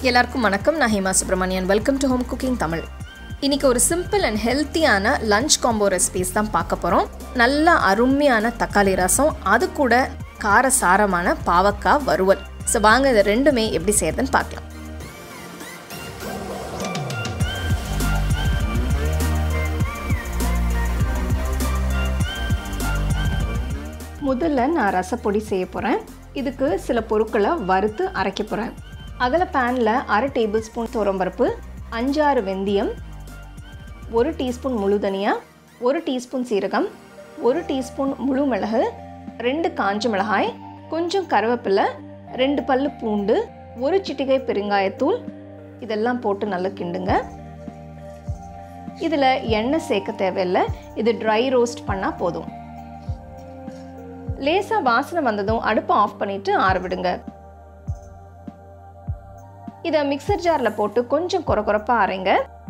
எல்லாருக்கும் வணக்கம் நான் Hema Subramanian welcome to home cooking Tamil இன்றைக்கி ஒரு சிம்பிள் அண்ட் ஹெல்த்தியான லஞ்ச் காம்போ ரெசிபீஸ் தான் பார்க்க போகிறோம் நல்ல அருமையான தக்காளி ரசம் அது கூட கார சாரமான பாவக்காய் வறுவல் ஸோ வாங்க இது ரெண்டுமே எப்படி செய்யறதுன்னு பார்க்கலாம் முதல்ல நான் ரசப்பொடி செய்ய போகிறேன் இதுக்கு சில பொருட்களை வறுத்து அரைக்க போகிறேன் அகல பேனில் அரை டேபிள் ஸ்பூன் துவரம்பருப்பு அஞ்சாறு வெந்தயம் ஒரு டீஸ்பூன் முழு தனியா ஒரு டீஸ்பூன் சீரகம் ஒரு டீஸ்பூன் முழு மிளகு ரெண்டு காஞ்ச மிளகாய் கொஞ்சம் கருவேப்பிலை ரெண்டு பல்லு பூண்டு ஒரு சிட்டிகை பெருங்காயத்தூள் இதெல்லாம் போட்டு நல்லா கிண்டுங்க இதில் எண்ணெய் சேர்க்க தேவையில்லை இது ட்ரை ரோஸ்ட் பண்ணால் போதும் லேசாக வாசனை வந்ததும் அடுப்பை ஆஃப் பண்ணிவிட்டு ஆற விடுங்க இதை மிக்சர் ஜாரில் போட்டு கொஞ்சம் குறை குறைப்பாக அரைங்க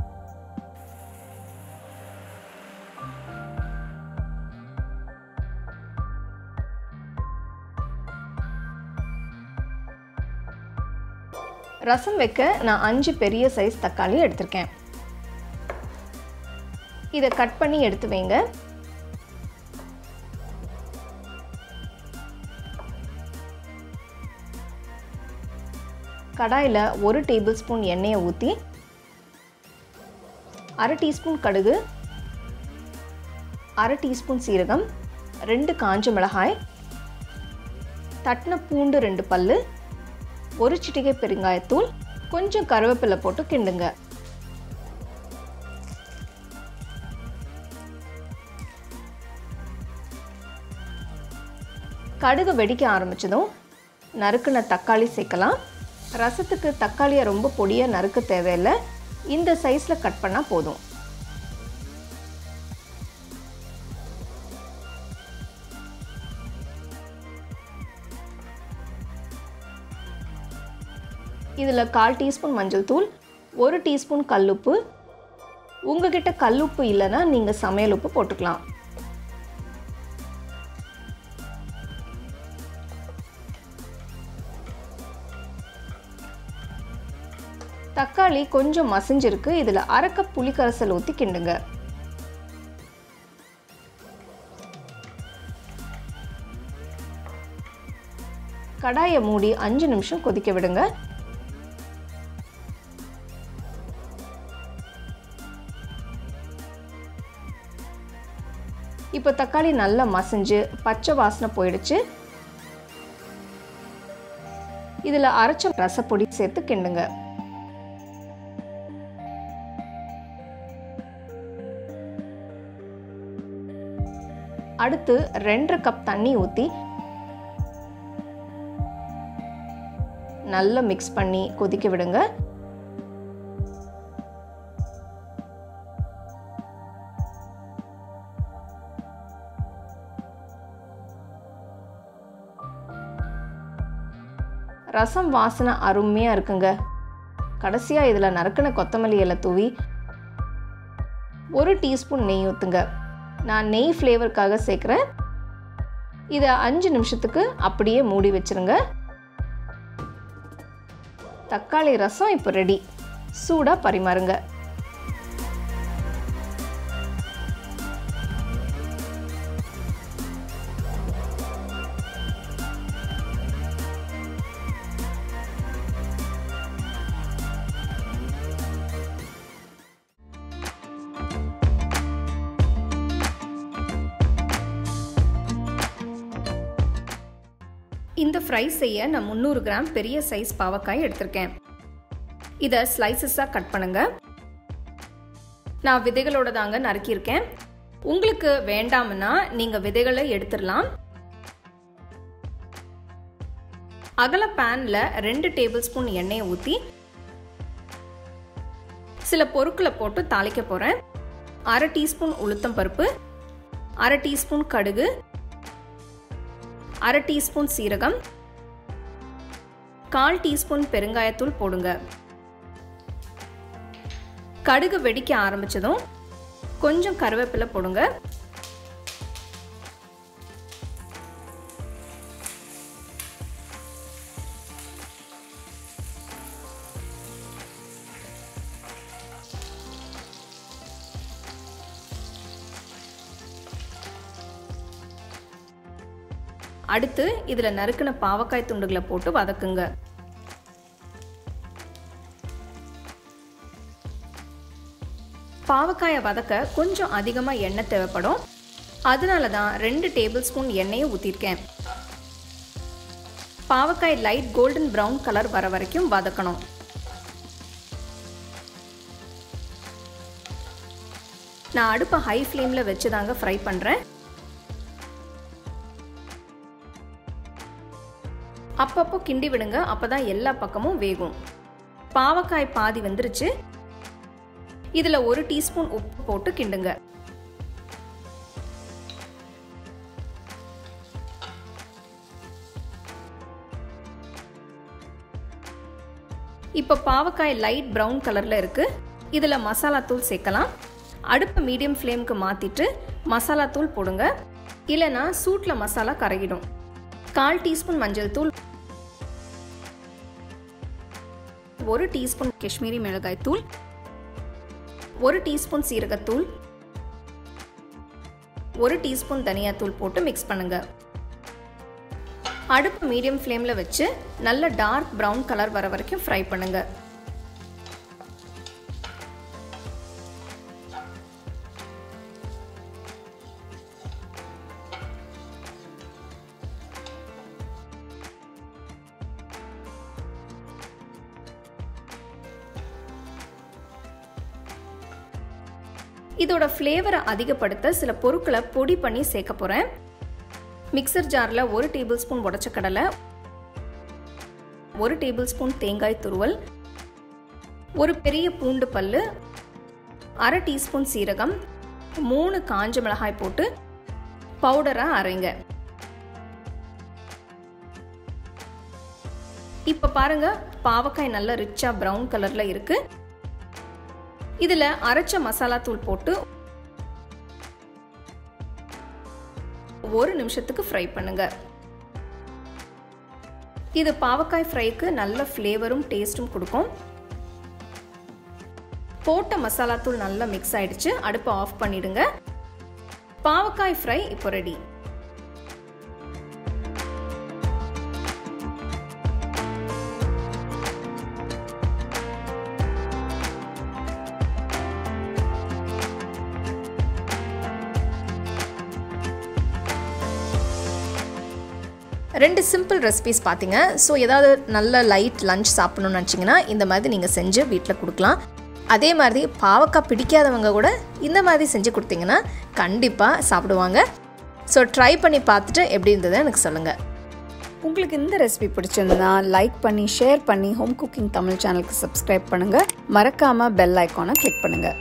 ரசம் வைக்க நான் அஞ்சு பெரிய சைஸ் தக்காளி எடுத்திருக்கேன் இதை கட் பண்ணி எடுத்து வைங்க கடாயில் ஒரு டேபிள் ஸ்பூன் எண்ணெயை ஊற்றி அரை டீஸ்பூன் கடுகு அரை டீஸ்பூன் சீரகம் ரெண்டு காஞ்ச மிளகாய் தட்டின பூண்டு ரெண்டு பல்லு ஒரு சிட்டிகை பெருங்காயத்தூள் கொஞ்சம் கருவேப்பிலை போட்டு கிண்டுங்க கடுகு வெடிக்க ஆரம்பிச்சதும் நறுக்குன தக்காளி சேர்க்கலாம் ரசத்துக்கு தக்காளியை ரொம்ப பொடியாக நறுக்க தேவையில்லை இந்த சைஸில் கட் பண்ணால் போதும் இதில் கால் டீஸ்பூன் மஞ்சள் தூள் ஒரு டீஸ்பூன் கல்லுப்பு உங்ககிட்ட கல்லுப்பு இல்லைன்னா நீங்கள் சமையல் உப்பு போட்டுக்கலாம் தக்காளி கொஞ்சம் மசிஞ்சிருக்கு இதில் அரைக்க புளிக்கரைசல் ஊற்றி கிண்டுங்க கடாயை மூடி அஞ்சு நிமிஷம் கொதிக்க விடுங்க இப்போ தக்காளி நல்லா மசிஞ்சு பச்சை வாசனை போயிடுச்சு இதில் அரைச்ச ரசப்பொடி சேர்த்து கிண்டுங்க அடுத்து ரெண்டரை கப் தண்ணி ஊற்றி நல்லா மிக்ஸ் பண்ணி கொதிக்க விடுங்க ரசம் வாசனை அருமையாக இருக்குங்க கடைசியாக இதில் நறுக்கின கொத்தமல்லி இலை தூவி ஒரு டீஸ்பூன் நெய் ஊற்றுங்க நான் நெய் ஃப்ளேவருக்காக சேர்க்குறேன் இதை அஞ்சு நிமிஷத்துக்கு அப்படியே மூடி வச்சுருங்க தக்காளி ரசம் இப்போ ரெடி சூடாக பரிமாறுங்க இந்த ஃப்ரை செய்ய நான் முந்நூறு கிராம் பெரிய சைஸ் பாவக்காய் எடுத்திருக்கேன் இதை ஸ்லைசஸாக கட் பண்ணுங்க நான் விதைகளோட தாங்க நறுக்கியிருக்கேன் உங்களுக்கு வேண்டாம்னா நீங்கள் விதைகளை எடுத்துடலாம் அகல பேனில் ரெண்டு டேபிள் ஸ்பூன் எண்ணெயை ஊற்றி சில பொருட்களை போட்டு தாளிக்க போகிறேன் அரை டீஸ்பூன் உளுத்தம் பருப்பு அரை டீஸ்பூன் கடுகு அரை டீஸ்பூன் சீரகம் கால் டீஸ்பூன் பெருங்காயத்தூள் போடுங்க கடுகு வெடிக்க ஆரம்பிச்சதும் கொஞ்சம் கருவேப்பிலை போடுங்க அடுத்து இதில் நறுக்கின பாவக்காய் துண்டுகளை போட்டு வதக்குங்க பாவக்காயை வதக்க கொஞ்சம் அதிகமாக எண்ணெய் தேவைப்படும் அதனால தான் ரெண்டு டேபிள் ஸ்பூன் எண்ணெயை ஊற்றிருக்கேன் பாவக்காய் லைட் கோல்டன் ப்ரௌன் கலர் வர வரைக்கும் வதக்கணும் நான் அடுப்பை ஹை ஃப்ளேமில் வச்சு தாங்க ஃப்ரை பண்ணுறேன் அப்பப்போ கிண்டி விடுங்க அப்போ தான் எல்லா பக்கமும் வேகும் பாவக்காய் பாதி வந்துருச்சு இதில் ஒரு டீஸ்பூன் உப்பு போட்டு கிண்டுங்க இப்போ பாவக்காய் லைட் ப்ரௌன் கலரில் இருக்குது இதில் மசாலா தூள் சேர்க்கலாம் அடுப்பை மீடியம் ஃப்ளேமுக்கு மாற்றிட்டு மசாலா தூள் போடுங்க இல்லைனா சூட்டில் மசாலா கரையிடும் கால் டீஸ்பூன் மஞ்சள் தூள் ஒரு டீஸ்பூன் காஷ்மீரி மிளகாய் தூள் ஒரு டீஸ்பூன் சீரகத்தூள் ஒரு டீஸ்பூன் தனியாத்தூள் போட்டு மிக்ஸ் பண்ணுங்க அடுப்பு மீடியம் ஃப்ளேமில் வச்சு நல்ல டார்க் ப்ரௌன் கலர் வர வரைக்கும் ஃப்ரை பண்ணுங்க இதோட ஃப்ளேவரை அதிகப்படுத்த சில பொருட்களை பொடி பண்ணி சேர்க்க போகிறேன் மிக்சர் ஜாரில் ஒரு டேபிள் ஸ்பூன் உடச்ச கடலை ஒரு டேபிள் ஸ்பூன் தேங்காய் துருவல் ஒரு பெரிய பூண்டு பல் அரை டீஸ்பூன் சீரகம் மூணு காஞ்ச மிளகாய் போட்டு பவுடராக அரைங்க இப்போ பாருங்க பாவக்காய் நல்லா ரிச்சாக ப்ரௌன் கலரில் இருக்கு இதில் அரைச்ச மசாலா தூள் போட்டு ஒரு நிமிஷத்துக்கு ஃப்ரை பண்ணுங்க இது பாவக்காய் ஃப்ரைக்கு நல்ல ஃப்ளேவரும் டேஸ்ட்டும் கொடுக்கும் போட்ட மசாலா தூள் நல்லா மிக்ஸ் ஆயிடுச்சு அடுப்பை ஆஃப் பண்ணிடுங்க பாவக்காய் ஃப்ரை இப்போ ரெடி ரெண்டு சிம்பிள் ரெசிபிஸ் பார்த்தீங்க ஸோ ஏதாவது நல்ல லைட் லஞ்ச் சாப்பிடணும்னு நினச்சிங்கன்னா இந்த மாதிரி நீங்கள் செஞ்சு வீட்டில் கொடுக்கலாம் அதே மாதிரி பாவக்காய் பிடிக்காதவங்க கூட இந்த மாதிரி செஞ்சு கொடுத்தீங்கன்னா கண்டிப்பாக சாப்பிடுவாங்க ஸோ ட்ரை பண்ணி பார்த்துட்டு எப்படி இருந்தது எனக்கு சொல்லுங்கள் உங்களுக்கு இந்த ரெசிபி பிடிச்சிருந்தா லைக் பண்ணி ஷேர் பண்ணி ஹோம் குக்கிங் தமிழ் சேனலுக்கு சப்ஸ்கிரைப் பண்ணுங்கள் மறக்காமல் பெல் ஐக்கானை கிளிக் பண்ணுங்கள்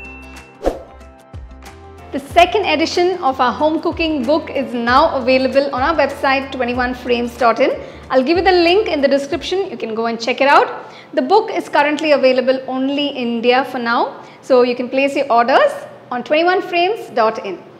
The second edition of our home cooking book is now available on our website 21frames.in. I'll give you the link in the description. You can go and check it out. The book is currently available only in India for now. So you can place your orders on 21frames.in.